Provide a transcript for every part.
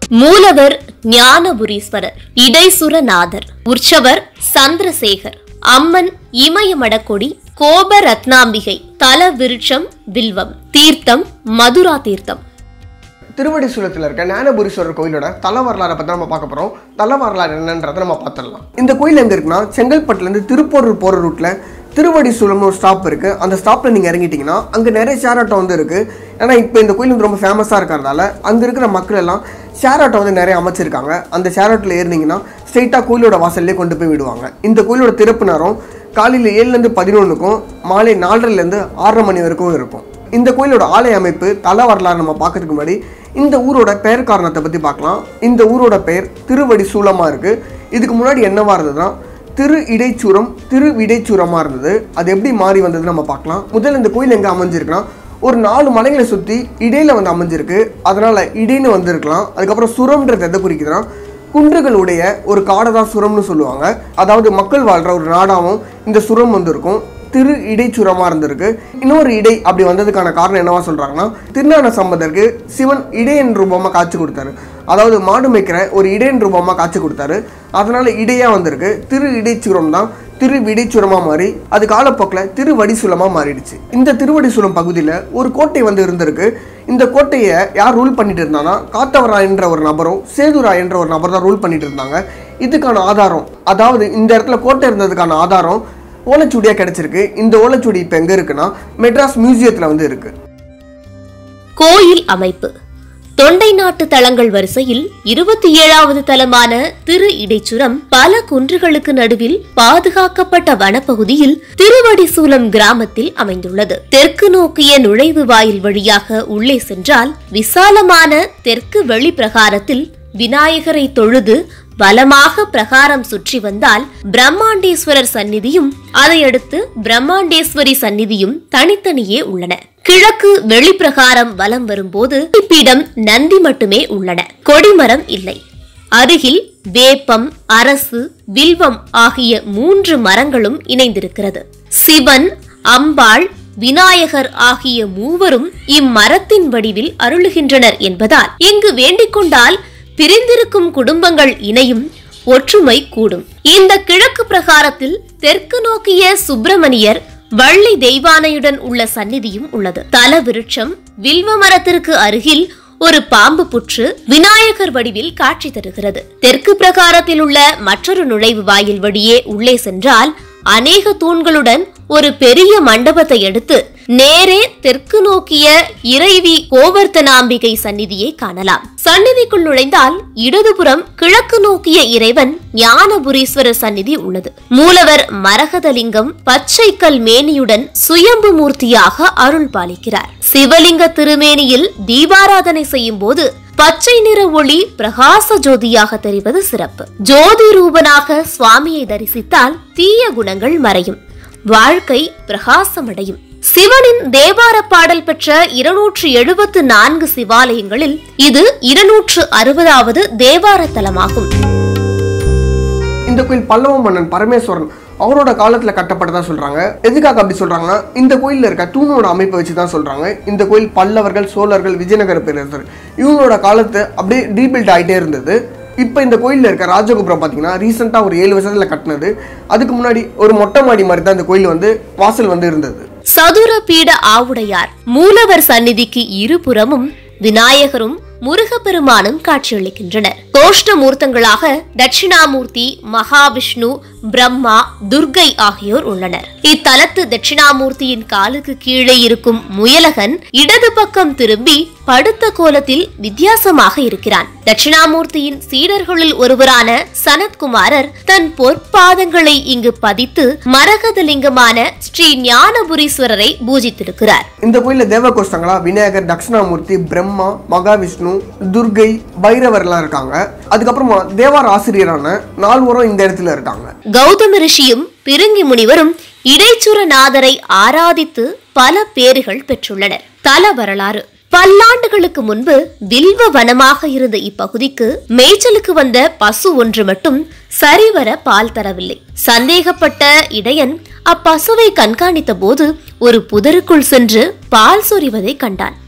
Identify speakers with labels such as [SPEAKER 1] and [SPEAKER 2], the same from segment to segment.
[SPEAKER 1] மூலவர் ஞானபுரீஸ்வரர் இடைசுரநாதர் உற்சவர் சந்திரசேகர் அம்மன் இமயமடக்கொடி கோப ரத்னாம்பிகை தல விருட்சம் வில்வம் தீர்த்தம் மதுரா தீர்த்தம்
[SPEAKER 2] திருவடி சூலத்தில் இருக்க ஞானபுரீஸ்வரர் கோயிலோட தல வரலாறை பற்றி நம்ம பார்க்க போகிறோம் தல வரலாறு என்னன்றதை நம்ம பார்த்துடலாம் இந்த கோயில் எங்கே இருக்குன்னா செங்கல்பட்டுலேருந்து திருப்போரூர் போகிற ரூட்டில் திருவடி சூலம்னு ஒரு ஸ்டாப் இருக்குது அந்த ஸ்டாப்பில் நீங்கள் இறங்கிட்டீங்கன்னா அங்கே நிறைய ஷேர் ஆட்டோ வந்து இருக்குது ஏன்னா இப்போ இந்த கோயில் வந்து ரொம்ப ஃபேமஸாக இருக்கிறதால அங்கே இருக்கிற மக்கள் எல்லாம் ஷேர் ஆட்டோ வந்து நிறைய அமைச்சிருக்காங்க அந்த ஷேர் ஆட்டோவில் ஏறினீங்கன்னா ஸ்ட்ரெயிட்டாக கோயிலோட வாசல்லே கொண்டு போய் விடுவாங்க இந்த கோயிலோட திறப்பு நேரம் காலையில் ஏழுலேருந்து பதினொன்றுக்கும் மாலை நாலரைலேருந்து ஆறரை மணி வரைக்கும் இருக்கும் இந்த கோயிலோட ஆலய அமைப்பு தல வரலாறு நம்ம பார்க்கறதுக்கு முன்னாடி இந்த ஊரோட பெயர் காரணத்தை பற்றி பார்க்கலாம் இந்த ஊரோட பெயர் திருவடி சூலமாக இருக்குது இதுக்கு முன்னாடி என்னவா இருந்ததுன்னா திரு இடைச்சூரம் திரு விடைச்சூரமாக இருந்தது அது எப்படி மாறி வந்ததுன்னு நம்ம பார்க்கலாம் முதல்ல இந்த கோயில் எங்கே அமைஞ்சிருக்குன்னா ஒரு நாலு மலைகளை சுற்றி இடையில வந்து அமைஞ்சிருக்கு அதனால் இடைன்னு வந்திருக்கலாம் அதுக்கப்புறம் சுரம்ன்றது எதை குறிக்குதுன்னா குன்றுகளுடைய ஒரு காடை தான் சுரம்னு சொல்லுவாங்க அதாவது மக்கள் வாழ்கிற ஒரு நாடாகவும் இந்த சுரம் வந்து இருக்கும் திரு இடைச்சுரமாக இருந்திருக்கு இன்னொரு இடை அப்படி வந்ததுக்கான காரணம் என்னவா சொல்கிறாங்கன்னா திருஞான சம்பந்தருக்கு சிவன் இடையன் ரூபமாக காட்சி கொடுத்தாரு அதாவது மாடு மேய்க்கிற ஒரு இடையன் ரூபமாக காட்சி கொடுத்தாரு அதனால இடையாக வந்திருக்கு திரு இடைச்சுரம் தான் திரு விடைச்சுரமாக மாறி அது காலப்போக்கில் திருவடிசூலமாக மாறிடுச்சு இந்த திருவடிசூலம் பகுதியில் ஒரு கோட்டை வந்து இருந்திருக்கு இந்த கோட்டையை யார் ரூல் பண்ணிட்டு இருந்தாங்கன்னா காத்தவராயன்ற ஒரு நபரும் சேதுராயன்ற ஒரு நபர் தான் ரூல் பண்ணிட்டு இருந்தாங்க இதுக்கான ஆதாரம் அதாவது இந்த இடத்துல கோட்டை இருந்ததுக்கான ஆதாரம் ஓலைச்சுவடியாக கிடைச்சிருக்கு இந்த ஓலைச்சுவடி இப்போ எங்கே இருக்குன்னா மெட்ராஸ் மியூசியத்தில் வந்து இருக்கு
[SPEAKER 1] கோயில் அமைப்பு தொண்டை நாட்டு தலங்கள் வரிசையில் இருபத்தி ஏழாவது தலமான திரு இடைச்சுரம் பல குன்றுகளுக்கு நடுவில் பாதுகாக்கப்பட்ட வனப்பகுதியில் திருவடிசூலம் கிராமத்தில் அமைந்துள்ளது தெற்கு நோக்கிய நுழைவு வாயில் வழியாக உள்ளே சென்றால் விசாலமான தெற்கு வெளி பிரகாரத்தில் விநாயகரை தொழுது பலமாக பிரகாரம் சுற்றி வந்தால் பிரம்மாண்டேஸ்வரர் சந்நிதியும் அதையடுத்து பிரம்மாண்டேஸ்வரி சந்நிதியும் தனித்தனியே உள்ளன கிழக்கு வெளிப்பிரகாரம் வலம் வரும்போது பீடம் நந்தி மட்டுமே உள்ளன கொடிமரம் இல்லை அருகில் வேப்பம் அரசு வில்வம் ஆகிய மூன்று மரங்களும் இணைந்திருக்கிறது சிவன் அம்பாள் விநாயகர் ஆகிய மூவரும் இம்மரத்தின் வடிவில் அருளுகின்றனர் என்பதால் இங்கு வேண்டிக் கொண்டால் பிரிந்திருக்கும் குடும்பங்கள் இணையும் ஒற்றுமை கூடும் இந்த கிழக்கு பிரகாரத்தில் தெற்கு நோக்கிய சுப்பிரமணியர் வள்ளி தெய்வானையுடன் உள்ள சந்நிதியும் உள்ளது தல விருட்சம் வில்வ மரத்திற்கு அருகில் ஒரு பாம்பு புற்று விநாயகர் வடிவில் காட்சி தருகிறது தெற்கு பிரகாரத்தில் உள்ள மற்றொரு நுழைவு வாயில் வழியே உள்ளே சென்றால் அநேக தூண்களுடன் ஒரு பெரிய மண்டபத்தை எடுத்து நேரே தெற்கு நோக்கிய இறைவி கோவர்த்தனாம்பிகை சந்நிதியை காணலாம் சந்நிதிக்குள் நுழைந்தால் இடதுபுறம் கிழக்கு நோக்கிய இறைவன் ஞானபுரீஸ்வரர் சந்நிதி உள்ளது மூலவர் மரகதலிங்கம் பச்சைக்கல் மேனியுடன் சுயம்பு மூர்த்தியாக அருள் பாலிக்கிறார் சிவலிங்க திருமேனியில் தீபாராதனை செய்யும் போது பச்சை நிற ஒளி பிரகாச ஜோதியாக தெரிவது சிறப்பு ஜோதி ரூபனாக சுவாமியை தரிசித்தால் தீய குணங்கள் மறையும் வாழ்க்கை பிரகாசமடையும் சிவனின் தேவார பாடல் பெற்ற இருநூற்று எழுபத்து நான்கு சிவாலயங்களில் இது இருநூற்று அறுபதாவது தேவார தலமாகும்
[SPEAKER 2] இந்த கோயில் பல்லவ மன்னன் பரமேஸ்வரன் அவரோட காலத்தில் கட்டப்பட்டதா சொல்றாங்க எதுக்காக அப்படி சொல்றாங்கன்னா இந்த கோயிலில் இருக்க தூணோட அமைப்பை வச்சு தான் சொல்றாங்க இந்த கோயில் பல்லவர்கள் சோழர்கள் விஜயநகர பேரரசர் இவங்களோட காலத்து அப்படியே ரீபில்ட் ஆகிட்டே இருந்தது இப்போ இந்த கோயிலில் இருக்க ராஜகோபுரம் பார்த்தீங்கன்னா ரீசெண்டாக ஒரு ஏழு வருஷத்தில் கட்டினது அதுக்கு முன்னாடி ஒரு மொட்டை மாடி மாதிரி தான் இந்த கோயில் வந்து வாசல் வந்து இருந்தது
[SPEAKER 1] சதுர பீட ஆவுடையார் மூலவர் சந்நிதிக்கு இருபுறமும் விநாயகரும் முருகப்பெருமானும் காட்சியளிக்கின்றனர் கோஷ்ட மூர்த்தங்களாக தட்சிணாமூர்த்தி மகாவிஷ்ணு பிரம்மா துர்கை ஆகியோர் உள்ளனர் இத்தலத்து தட்சிணாமூர்த்தியின் காலுக்கு கீழே இருக்கும் முயலகன் இடது பக்கம் திரும்பி படுத்த கோலத்தில் வித்தியாசமாக இருக்கிறான் தட்சிணாமூர்த்தியின் சீடர்களுள் ஒருவரான சனத்குமாரர் தன் பொற்பாதங்களை இங்கு பதித்து மரகதலிங்கமான ஸ்ரீ ஞானபுரீஸ்வரரை பூஜித்திருக்கிறார்
[SPEAKER 2] இந்த கோயிலில் தேவ கோஷ்டங்களா விநாயகர் தட்சிணாமூர்த்தி பிரம்மா மகாவிஷ்ணு துர்கை பைரவர்லாம் இருக்காங்க அதுக்கப்புறமா தேவார ஆசிரியரான நால்வரும் இந்த இடத்துல இருக்காங்க
[SPEAKER 1] கௌதம ரிஷியும் பிருங்கி முனிவரும் இடைச்சுரநாதரை ஆராதித்து பல பேறுகள் பெற்றுள்ளனர் தல வரலாறு பல்லாண்டுகளுக்கு முன்பு வில்வ வனமாக இருந்த இப்பகுதிக்கு மேய்ச்சலுக்கு வந்த பசு ஒன்று மட்டும் சரிவர பால் தரவில்லை சந்தேகப்பட்ட இடையன் அப்பசுவை கண்காணித்த போது ஒரு புதருக்குள் சென்று பால் சொரிவதை கண்டான்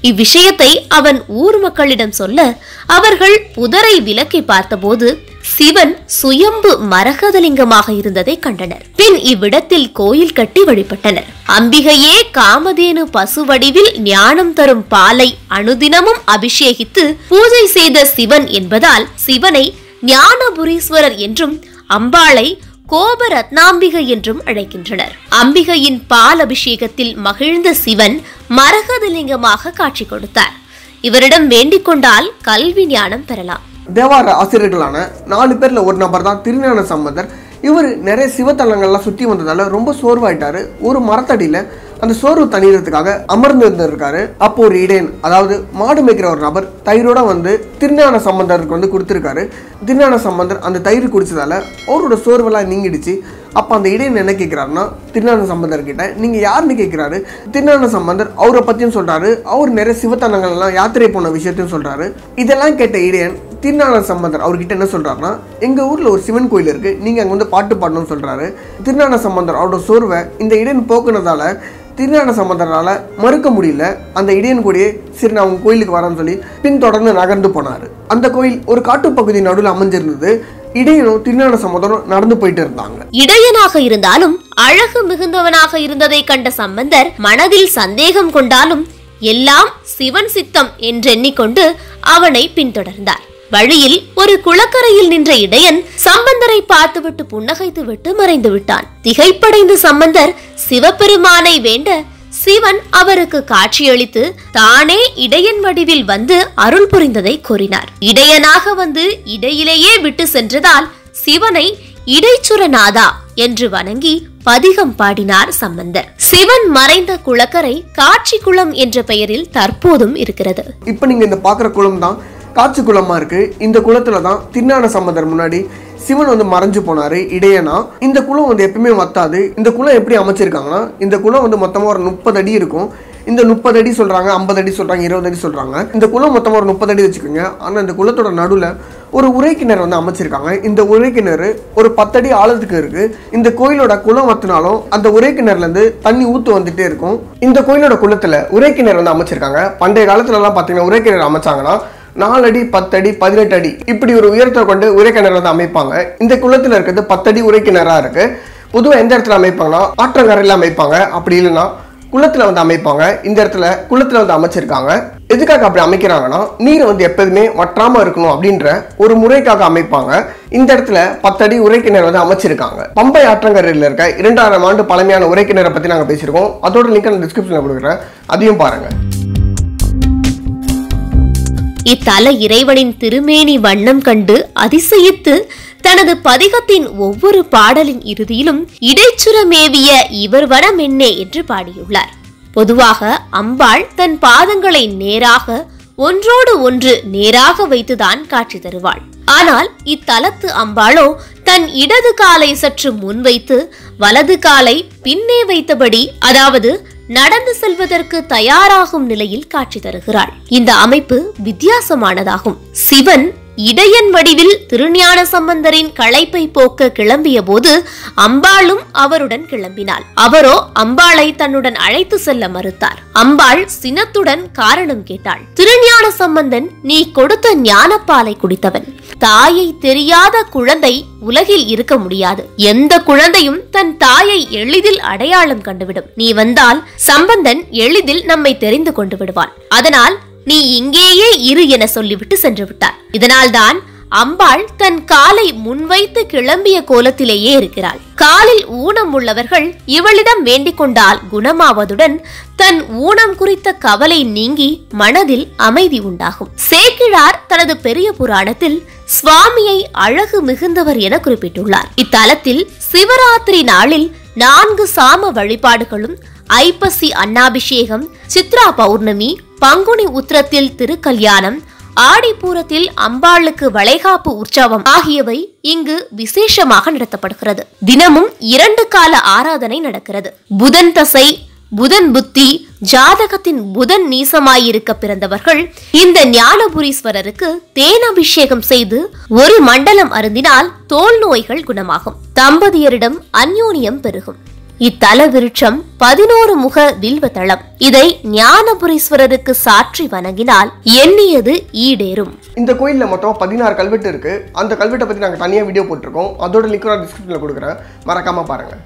[SPEAKER 1] இவ்விஷயத்தை அவன் ஊர் மக்களிடம் சொல்ல அவர்கள் புதரை விலக்கி பார்த்தபோது சிவன் சுயம்பு மரகதலிங்கமாக இருந்ததை கண்டனர் பின் இவ்விடத்தில் கோயில் கட்டி வழிபட்டனர் அம்பிகையே காமதேனு பசு வடிவில் ஞானம் தரும் பாலை அனுதினமும் அபிஷேகித்து பூஜை செய்த சிவன் என்பதால் சிவனை ஞானபுரீஸ்வரர் என்றும் அம்பாளை கோப ரத்னாம்பிகை என்றும் அழைக்கின்றனர் அம்பிகையின் பால் அபிஷேகத்தில் மகிழ்ந்த சிவன் மரகதலிங்கமாக காட்சி கொடுத்தார் இவரிடம் வேண்டிக் கொண்டால் கல்வி ஞானம் பெறலாம்
[SPEAKER 2] தேவார ஆசிரியர்களான நாலு பேர்ல ஒரு நபர் தான் திருஞான சம்பந்தர் இவர் நிறைய சிவத்தலங்கள்லாம் சுற்றி வந்ததால ரொம்ப சோர்வாயிட்டாரு ஒரு மரத்தடியில அந்த சோர்வு தணிகிறதுக்காக அமர்ந்து இருந்திருக்காரு அப்போ ஒரு இடையன் அதாவது மாடு மேய்க்கிற ஒரு நபர் தயிரோட வந்து திருஞான சம்பந்தருக்கு வந்து கொடுத்துருக்காரு திருஞான சம்பந்தர் அந்த தயிர் குடிச்சதால அவரோட சோர்வெல்லாம் நீங்கிடுச்சு அப்போ அந்த இடையன் என்ன கேட்குறாருன்னா திருஞான சம்பந்தர் கிட்ட நீங்கள் யாருன்னு கேட்குறாரு திருஞான சம்பந்தர் அவரை பற்றியும் சொல்கிறாரு அவர் நிறைய சிவத்தலங்கள் எல்லாம் யாத்திரை போன விஷயத்தையும் சொல்கிறாரு இதெல்லாம் கேட்ட இடையன் திருஞான சம்பந்தர் அவர்கிட்ட என்ன சொல்கிறாருன்னா எங்கள் ஊரில் ஒரு சிவன் கோயில் இருக்குது நீங்கள் அங்கே வந்து பாட்டு பாடணும்னு சொல்கிறாரு திருஞான சம்பந்தர் அவரோட சோர்வை இந்த இடையன் போக்குனதால திருஞான சம்பந்தரால் மறுக்க முடியல அந்த இடையன் கூடயே சரி நான் உங்க கோயிலுக்கு வரேன்னு சொல்லி பின்தொடர்ந்து நகர்ந்து போனார் அந்த கோயில் ஒரு காட்டுப்பகுதி நடுவில் அமைஞ்சிருந்தது இடையனும் திருஞான சம்பந்தரும் நடந்து போயிட்டு இருந்தாங்க
[SPEAKER 1] இடையனாக இருந்தாலும் அழகு மிகுந்தவனாக இருந்ததை கண்ட சம்பந்தர் மனதில் சந்தேகம் கொண்டாலும் எல்லாம் சிவன் சித்தம் என்றெண்ணிக்கொண்டு அவனை பின்தொடர்ந்தார் வழியில் ஒரு குளக்கரையில் நின்ற இடையன் சம்பந்தரை பார்த்துவிட்டு புன்னகைத்து விட்டு மறைந்து விட்டான் திகைப்படைந்த சம்பந்தர் சிவபெருமானை வேண்ட சிவன் அவருக்கு காட்சியளித்து தானே இடையன் வடிவில் வந்து அருள் புரிந்ததை கூறினார் இடையனாக வந்து இடையிலேயே விட்டு சென்றதால் சிவனை இடைச்சுரநாதா என்று வணங்கி பதிகம் பாடினார் சம்பந்தர் சிவன் மறைந்த குளக்கரை காட்சி குளம் என்ற பெயரில் தற்போதும் இருக்கிறது
[SPEAKER 2] இப்போ நீங்கள் இந்த பார்க்குற குளம் தான் காட்சி குளமாக இருக்குது இந்த குளத்துல தான் திருஞான சம்பந்தர் முன்னாடி சிவன் வந்து மறைஞ்சு போனார் இடையனா இந்த குளம் வந்து எப்பயுமே வத்தாது இந்த குளம் எப்படி அமைச்சிருக்காங்கன்னா இந்த குளம் வந்து மொத்தமாக ஒரு முப்பது அடி இருக்கும் இந்த முப்பது அடி சொல்கிறாங்க ஐம்பது அடி சொல்கிறாங்க இருபது அடி சொல்கிறாங்க இந்த குளம் மொத்தமாக ஒரு முப்பது அடி வச்சுக்கோங்க ஆனால் இந்த குளத்தோட நடுவில் ஒரு உரை கிணறு வந்து அமைச்சிருக்காங்க இந்த உரை கிணறு ஒரு பத்தடி ஆழத்துக்கு இருக்கு இந்த கோயிலோட குளம் வத்தினாலும் அந்த உரை கிணறுலேருந்து தண்ணி ஊத்து வந்துட்டே இருக்கும் இந்த கோயிலோட குளத்துல உரை கிணறு வந்து அமைச்சிருக்காங்க பண்டைய காலத்துல எல்லாம் பார்த்தீங்கன்னா உரை கிணறு அமைச்சாங்கன்னா நாலு அடி பத்தடி பதினெட்டு அடி இப்படி ஒரு உயரத்தை கொண்டு உரை கிணறு வந்து அமைப்பாங்க இந்த குளத்துல இருக்கிறது பத்தடி உரை கிணறா இருக்கு பொதுவாக எந்த இடத்துல அமைப்பாங்கன்னா ஆற்றங்கரையில் அமைப்பாங்க அப்படி இல்லைன்னா குளத்துல வந்து அமைப்பாங்க இந்த இடத்துல குளத்துல வந்து அமைச்சிருக்காங்க எதுக்காக அப்படி அமைக்கிறாங்கன்னா நீர் வந்து எப்போதுமே வற்றாம இருக்கணும் அப்படின்ற ஒரு முறைக்காக அமைப்பாங்க இந்த இடத்துல பத்தடி உரைக்கிணறு வந்து அமைச்சிருக்காங்க பம்பை ஆற்றங்கரையில் இருக்க இரண்டாயிரம் ஆண்டு பழமையான உரைக்கிணறை பத்தி நாங்க பேசியிருக்கோம் அதோட லிங்க் நான் டிஸ்கிரிப்ஷன்ல கொடுக்குறேன் அதையும் பாருங்க
[SPEAKER 1] இத்தல இறைவனின் திருமேனி வண்ணம் கண்டு அதிசயித்து தனது பதிகத்தின் ஒவ்வொரு பாடலின் இறுதியிலும் இடைச்சுரமேவிய இவர் வனம் என்னே என்று பாடியுள்ளார் பொதுவாக அம்பாள் தன் பாதங்களை நேராக ஒன்றோடு ஒன்று நேராக வைத்துதான் காட்சி தருவாள் ஆனால் இத்தலத்து அம்பாளோ தன் இடது காலை சற்று முன்வைத்து வலது காலை பின்னே வைத்தபடி அதாவது நடந்து செல்வதற்கு தயாராகும் நிலையில் காட்சி தருகிறாள் இந்த அமைப்பு வித்தியாசமானதாகும் சிவன் இடையன் வடிவில் திருஞான சம்பந்தரின் களைப்பை போக்க கிளம்பிய போது அம்பாளும் அவருடன் கிளம்பினாள் அவரோ அம்பாளை தன்னுடன் அழைத்து செல்ல மறுத்தார் அம்பாள் சினத்துடன் காரணம் கேட்டாள் திருஞான சம்பந்தன் நீ கொடுத்த ஞானப்பாலை குடித்தவன் தாயை தெரியாத குழந்தை உலகில் இருக்க முடியாது எந்த குழந்தையும் தன் தாயை எளிதில் அடையாளம் கண்டுவிடும் நீ வந்தால் சம்பந்தன் எளிதில் நம்மை தெரிந்து கொண்டு விடுவான் அதனால் நீ இங்கேயே இரு என சொல்லிவிட்டு சென்று விட்டார் இதனால்தான் அம்பாள் தன் காலை முன்வைத்து கிளம்பிய கோலத்திலேயே இருக்கிறாள் காலில் ஊனம் உள்ளவர்கள் இவளிடம் வேண்டிக் கொண்டால் குணமாவதுடன் தன் ஊனம் குறித்த கவலை நீங்கி மனதில் அமைதி உண்டாகும் சேக்கிழார் தனது பெரிய புராணத்தில் சுவாமியை அழகு மிகுந்தவர் என குறிப்பிட்டுள்ளார் இத்தலத்தில் சிவராத்திரி நாளில் நான்கு சாம வழிபாடுகளும் ஐப்பசி அன்னாபிஷேகம் சித்ரா பௌர்ணமி பங்குனி உத்திரத்தில் திருக்கல்யாணம் ஆடிப்பூரத்தில் அம்பாளுக்கு வளைகாப்பு உற்சவம் ஆகியவை இங்கு விசேஷமாக நடத்தப்படுகிறது தினமும் இரண்டு கால ஆராதனை நடக்கிறது புதன் தசை புதன் புத்தி ஜாதகத்தின் புதன் நீசமாயிருக்க பிறந்தவர்கள் இந்த ஞானபுரீஸ்வரருக்கு தேனாபிஷேகம் செய்து ஒரு மண்டலம் அருந்தினால் தோல் நோய்கள் குணமாகும் தம்பதியரிடம் அந்யோன்யம் பெருகும் இத்தல விருட்சம் பதினோரு முக வில்வ தளம் இதை ஞானபுரீஸ்வரருக்கு சாற்றி வணங்கினால் எண்ணியது ஈடேறும்
[SPEAKER 2] இந்த கோயிலில் மொத்தம் பதினாறு கல்வெட்டு இருக்குது அந்த கல்வெட்டை பற்றி நாங்கள் தனியாக வீடியோ போட்டிருக்கோம் அதோட லிங்க் நான் டிஸ்கிரிப்ஷனில் கொடுக்குறேன் மறக்காமல் பாருங்கள்